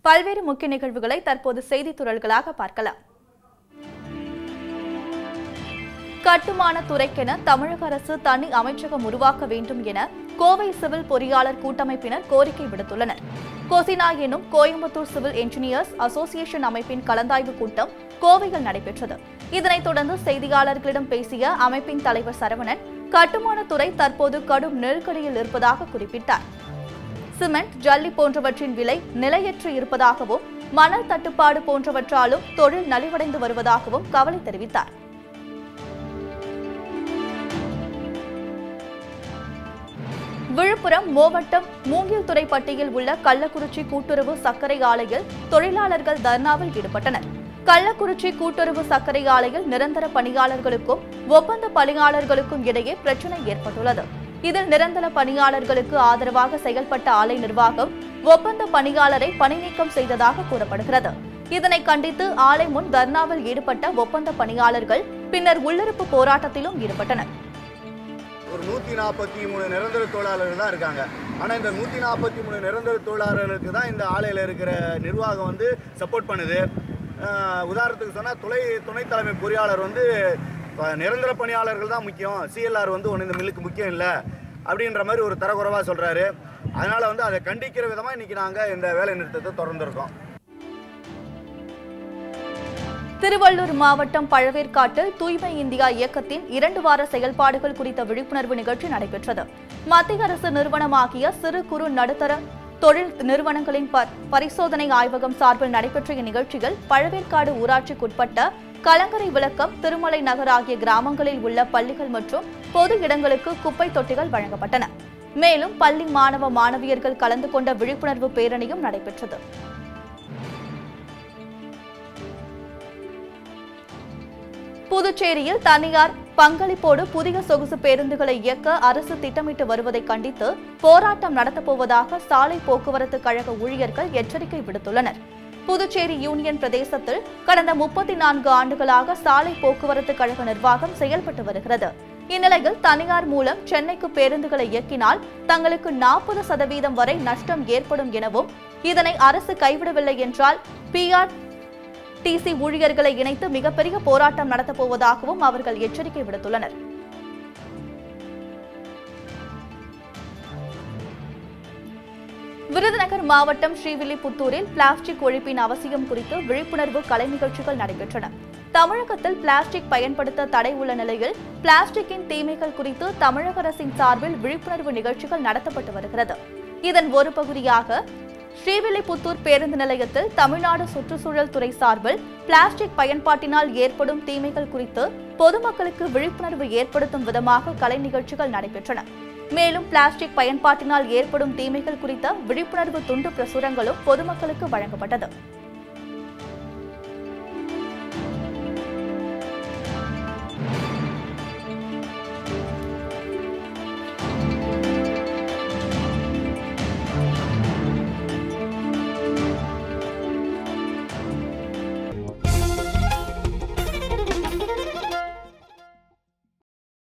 பல்வேறு முக்கிய நிகழ்வுகளை தற்போது செய்தி துறல்களாக பார்க்கலாம் கட்டுமான துறைக்கென தமிழக அரசு தனி அமைச்சகம் உருவாக்க வேண்டும் என கோவை சிவில் பொறியாளர் கூட்டமைப்பினர் கோரிக்கை விடுத்துள்ளனர் கொசினா எனும் கோயம்புத்தூர் சிவில் என்ஜினியர்ஸ் அசோசியேஷன் அமைப்பின் கலந்தாய்வு கூட்டம் கோவையில் நடைபெற்றது இதனைத் தொடர்ந்து செய்தியாளர்களிடம் பேசிய அமைப்பின் தலைவர் சரவணன் கட்டுமானத்துறை தற்போது கடும் நெருக்கடியில் இருப்பதாக குறிப்பிட்டார் சிமெண்ட் ஜல்லி போன்றவற்றின் விலை நிலையற்று இருப்பதாகவும் மணல் தட்டுப்பாடு போன்றவற்றாலும் தொழில் நலிவடைந்து வருவதாகவும் கவலை தெரிவித்தார் விழுப்புரம் மாவட்டம் மூங்கில்துறைப்பட்டியில் உள்ள கள்ளக்குறிச்சி கூட்டுறவு சர்க்கரை ஆலையில் தொழிலாளர்கள் தர்ணாவில் ஈடுபட்டனர் கள்ளக்குறிச்சி கூட்டுறவு சர்க்கரை ஆலையில் நிரந்தர பணியாளர்களுக்கும் ஒப்பந்த பணியாளர்களுக்கும் இடையே பிரச்சனை ஏற்பட்டுள்ளது இதில் நிரந்தர பணியாளர்களுக்கு ஆதரவாக செயல்பட்ட ஆலை நிர்வாகம் ஒப்பந்த பணியாளரை பணிநீக்கம் செய்ததாக கூறப்படுகிறது இதனை கண்டித்து ஆலை முன் தர்ணாவில் ஈடுபட்ட ஒப்பந்த பணியாளர்கள் பின்னர் உள்ளிருப்பு போராட்டத்திலும் ஈடுபட்டனர் ஒரு நூற்றி நாற்பத்தி மூணு நிரந்தர தொழிலாளர்கள் தான் இருக்காங்க ஆனால் இந்த நூற்றி நாற்பத்தி மூணு நிரந்தர தொழிலாளர்களுக்கு தான் இந்த ஆலையில் இருக்கிற நிர்வாகம் வந்து சப்போர்ட் பண்ணுது அஹ் உதாரணத்துக்கு சொன்னால் துணை துணைத் தலைமை பொறியாளர் வந்து அஹ், நிரந்தர பணியாளர்கள் தான் முக்கியம் சிஎல்ஆர் வந்து ஒன்று இந்த மில்லுக்கு முக்கியம் இல்லை அப்படின்ற மாதிரி ஒரு தரக்குறைவாக சொல்கிறாரு அதனால் வந்து அதை கண்டிக்கிற விதமாக இன்றைக்கி நாங்கள் இந்த வேலை நிறுத்தத்தை தொடர்ந்துருக்கோம் திருவள்ளூர் மாவட்டம் பழவேற்காட்டில் தூய்மை இந்தியா இயக்கத்தின் இரண்டு வார செயல்பாடுகள் குறித்த விழிப்புணர்வு நிகழ்ச்சி நடைபெற்றது மத்திய அரசு நிறுவனமாகிய சிறு குறு நடுத்தர தொழில் நிறுவனங்களின் ப- பரிசோதனை ஆய்வகம் சார்பில் நடைபெற்ற இந்நிகழ்ச்சியில் பழவேற்காடு ஊராட்சிக்குட்பட்ட கலங்கரை விளக்கம் திருமலை நகர் ஆகிய கிராமங்களில் உள்ள பள்ளிகள் மற்றும் பொது இடங்களுக்கு குப்பை தொட்டிகள் வழங்கப்பட்டன மேலும் பள்ளி மாணவ மாணவியர்கள் கலந்து கொண்ட விழிப்புணர்வு பேரணியும் நடைபெற்றது புதுச்சேரியில் தனியார் பங்களிப்போடு புதிய சொகுசு பேருந்துகளை இயக்க அரசு திட்டமிட்டு வருவதை கண்டித்து போராட்டம் நடத்தப்போவதாக சாலை போக்குவரத்து கழக ஊழியர்கள் எச்சரிக்கை விடுத்துள்ளனர் புதுச்சேரி யூனியன் பிரதேசத்தில் கடந்த முப்பத்தி நான்கு ஆண்டுகளாக சாலை போக்குவரத்து கழக நிர்வாகம் செயல்பட்டு வருகிறது இந்நிலையில் தனியார் மூலம் சென்னைக்கு பேருந்துகளை இயக்கினால் தங்களுக்கு நாற்பது சதவீதம் வரை நஷ்டம் ஏற்படும் எனவும் இதனை அரசு கைவிடவில்லை என்றால் பிஆர் டிசி ஊழியர்களை இணைத்து மிகப்பெரிய போராட்டம் நடத்தப் போவதாகவும் அவர்கள் எச்சரிக்கை விடுத்துள்ளனர் விருதுநகர் மாவட்டம் ஸ்ரீவில்லிபுத்தூரில் பிளாஸ்டிக் ஒழிப்பின் அவசியம் குறித்து விழிப்புணர்வு கலை நிகழ்ச்சிகள் நடைபெற்றன தமிழகத்தில் பிளாஸ்டிக் பயன்படுத்த தடை உள்ள நிலையில் பிளாஸ்டிக்கின் தீமைகள் குறித்து தமிழக அரசின் சார்பில் விழிப்புணர்வு நிகழ்ச்சிகள் நடத்தப்பட்டு வருகிறது இதன் ஒரு பகுதியாக ஸ்ரீவில்லிபுத்தூர் பேருந்து நிலையத்தில் தமிழ்நாடு சுற்றுச்சூழல் துறை சார்பில் பிளாஸ்டிக் பயன்பாட்டினால் ஏற்படும் தீமைகள் குறித்து பொதுமக்களுக்கு விழிப்புணர்வு ஏற்படுத்தும் விதமாக கலை நிகழ்ச்சிகள் நடைபெற்றன மேலும் பிளாஸ்டிக் பயன்பாட்டினால் ஏற்படும் தீமைகள் குறித்த விழிப்புணர்வு துண்டு பிரசுரங்களும் பொதுமக்களுக்கு வழங்கப்பட்டது